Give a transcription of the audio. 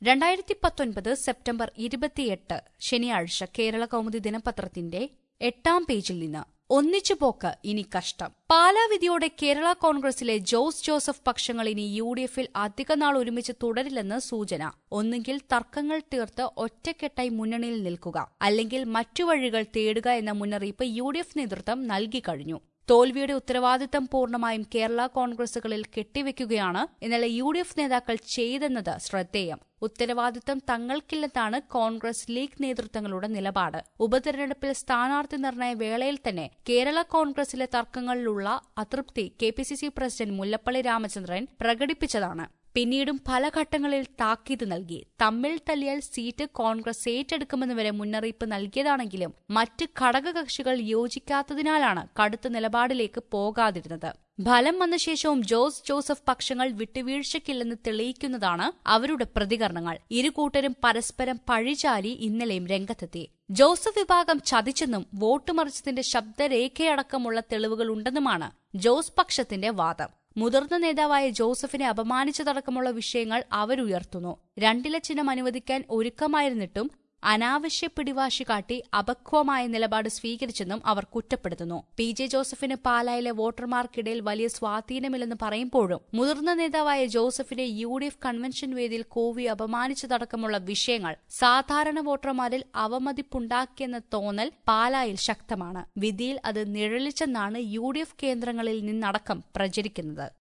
രണ്ടായിരത്തി പത്തൊൻപത് സെപ്റ്റംബർ ഇരുപത്തിയെട്ട് ശനിയാഴ്ച കേരള കൗമുദി ദിനപത്രത്തിന്റെ എട്ടാം പേജിൽ നിന്ന് ഒന്നിച്ചു പോക്ക് ഇനി കഷ്ടം പാലാ വിധിയോടെ കേരള കോൺഗ്രസിലെ ജോസ് ജോസഫ് പക്ഷങ്ങൾ ഇനി യു ഡി എഫിൽ അധികനാൾ ഒരുമിച്ച് തുടരില്ലെന്ന് സൂചന ഒന്നുകിൽ തർക്കങ്ങൾ തീർത്ത് ഒറ്റക്കെട്ടായി മുന്നണിയിൽ നിൽക്കുക അല്ലെങ്കിൽ മറ്റു വഴികൾ തേടുക എന്ന മുന്നറിയിപ്പ് യു ഡി എഫ് നേതൃത്വം നൽകിക്കഴിഞ്ഞു തോൽവിയുടെ ഉത്തരവാദിത്തം പൂർണ്ണമായും കേരള കോൺഗ്രസുകളിൽ കെട്ടിവെക്കുകയാണ് ഇന്നലെ യു ഡി എഫ് നേതാക്കൾ ചെയ്തെന്നത് ശ്രദ്ധേയം ഉത്തരവാദിത്തം തങ്ങൾക്കില്ലെന്നാണ് കോൺഗ്രസ് ലീഗ് നേതൃത്വങ്ങളുടെ നിലപാട് ഉപതെരഞ്ഞെടുപ്പിൽ സ്ഥാനാർത്ഥി നിർണയ വേളയിൽ തന്നെ കേരള കോൺഗ്രസിലെ തർക്കങ്ങളിലുള്ള അതൃപ്തി K P C C president Mullappally Ramachandran പ്രകടിപ്പിച്ചതാണ് പിന്നീടും പല ഘട്ടങ്ങളിൽ താക്കീത് നൽകി തമ്മിൽ തല്ലിയാൽ സീറ്റ് കോൺഗ്രസ് ഏറ്റെടുക്കുമെന്ന് വരെ മുന്നറിയിപ്പ് നൽകിയതാണെങ്കിലും മറ്റ് ഘടകകക്ഷികൾ യോജിക്കാത്തതിനാലാണ് കടുത്ത നിലപാടിലേക്ക് പോകാതിരുന്നത് ഫലം വന്ന ശേഷവും ജോസ് ജോസഫ് പക്ഷങ്ങൾ വിട്ടുവീഴ്ചയ്ക്കില്ലെന്ന് തെളിയിക്കുന്നതാണ് അവരുടെ പ്രതികരണങ്ങൾ ഇരു കൂട്ടരും പരസ്പരം പഴിചാരി ഇന്നലെയും രംഗത്തെത്തി ജോസഫ് വിഭാഗം ചതിച്ചെന്നും വോട്ട് മറിച്ചതിന്റെ ശബ്ദരേഖയടക്കമുള്ള തെളിവുകൾ ഉണ്ടെന്നുമാണ് ജോസ് പക്ഷത്തിന്റെ വാദം മുതിർന്ന നേതാവായ ജോസഫിനെ അപമാനിച്ചതടക്കമുള്ള വിഷയങ്ങൾ അവരുയർത്തുന്നു രണ്ടില ചിഹ്നം അനുവദിക്കാൻ ഒരുക്കമായിരുന്നിട്ടും അനാവശ്യ പിടിവാശി കാട്ടി അപക്വമായ നിലപാട് സ്വീകരിച്ചെന്നും അവർ കുറ്റപ്പെടുത്തുന്നു പി ജെ ജോസഫിന് പാലായിലെ വോട്ടർമാർക്കിടയിൽ വലിയ സ്വാധീനമില്ലെന്ന് പറയുമ്പോഴും മുതിർന്ന നേതാവായ ജോസഫിനെ യു ഡി എഫ് കൺവെൻഷൻ വേദിയിൽ കോവി അപമാനിച്ചതടക്കമുള്ള വിഷയങ്ങൾ സാധാരണ വോട്ടർമാരിൽ അവമതിപ്പുണ്ടാക്കിയെന്ന തോന്നൽ പാലായിൽ ശക്തമാണ് വിധിയിൽ അത് നിഴലിച്ചെന്നാണ് യു ഡി എഫ് കേന്ദ്രങ്ങളിൽ നിന്നടക്കം പ്രചരിക്കുന്നത്